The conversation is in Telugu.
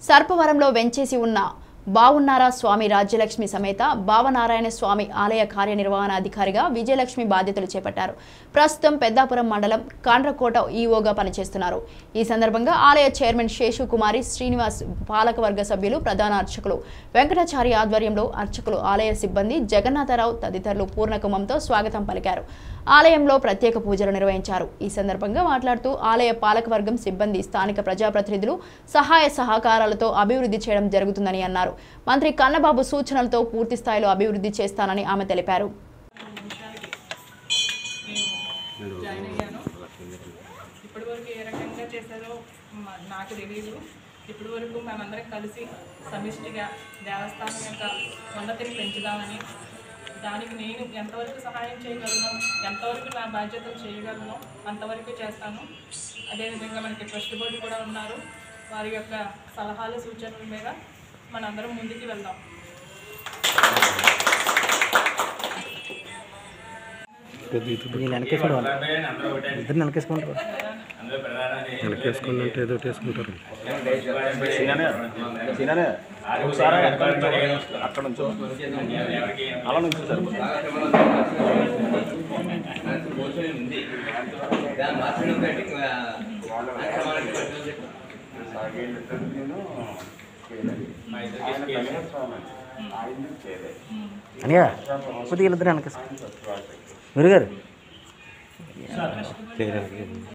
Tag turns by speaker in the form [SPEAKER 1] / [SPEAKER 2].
[SPEAKER 1] సర్పవరంలో వెంచేసి ఉన్న బావున్నారా స్వామి రాజ్యలక్ష్మి సమేత భావనారాయణ స్వామి ఆలయ కార్యనిర్వహణాధికారిగా విజయలక్ష్మి బాధ్యతలు చేపట్టారు ప్రస్తుతం పెద్దాపురం మండలం కాండ్రకోట ఈఓగా పనిచేస్తున్నారు ఈ సందర్భంగా ఆలయ చైర్మన్ శేషు కుమారి శ్రీనివాస్ పాలకవర్గ సభ్యులు ప్రధాన అర్చకులు వెంకటాచారి ఆధ్వర్యంలో అర్చకులు ఆలయ సిబ్బంది జగన్నాథరావు తదితరులు పూర్ణకుమంతో స్వాగతం పలికారు ఆలయంలో ప్రత్యేక పూజలు నిర్వహించారు ఈ సందర్భంగా మాట్లాడుతూ ఆలయ పాలకవర్గం సిబ్బంది స్థానిక ప్రజాప్రతినిధులు సహాయ సహకారాలతో అభివృద్ధి చేయడం జరుగుతుందని అన్నారు మంత్రి కన్నబాబు సూచనలతో పూర్తి స్థాయిలో అభివృద్ధి చేస్తానని ఆమె తెలిపారు
[SPEAKER 2] నేను జాయిన్ అయ్యాను ఇప్పటి వరకు ఏ రకంగా చేశారో మ- నాకు తెలియదు ఇప్పటి వరకు మనందరం కలిసి సమిష్టిగా దేవస్థానం యొక్క ఉన్నతిని పెంచుదామని దానికి నేను ఎంతవరకు సహాయం చేయగలను ఎంతవరకు నా బాధ్యతలు చేయగలను అంతవరకు చేస్తాను అదేవిధంగా మనకి ట్రస్ట్ బోర్డు కూడా ఉన్నారు వారి యొక్క సలహాలు సూచనల మీద మనందరం ముందుకు వెళ్దాం
[SPEAKER 3] వీళ్ళు వెనకేసుకోవడం ఇద్దరు వెనకేసుకుంటారు
[SPEAKER 4] వెనకేసుకుని అంటే ఏదో వేసుకుంటారు
[SPEAKER 5] ఒకసారి అక్కడ నుంచో. అక్కడ నుంచో అలా నుంచో సార్
[SPEAKER 3] అనియా కొద్దిగా వీళ్ళిద్దరు వెనకేసుకో గురుగారు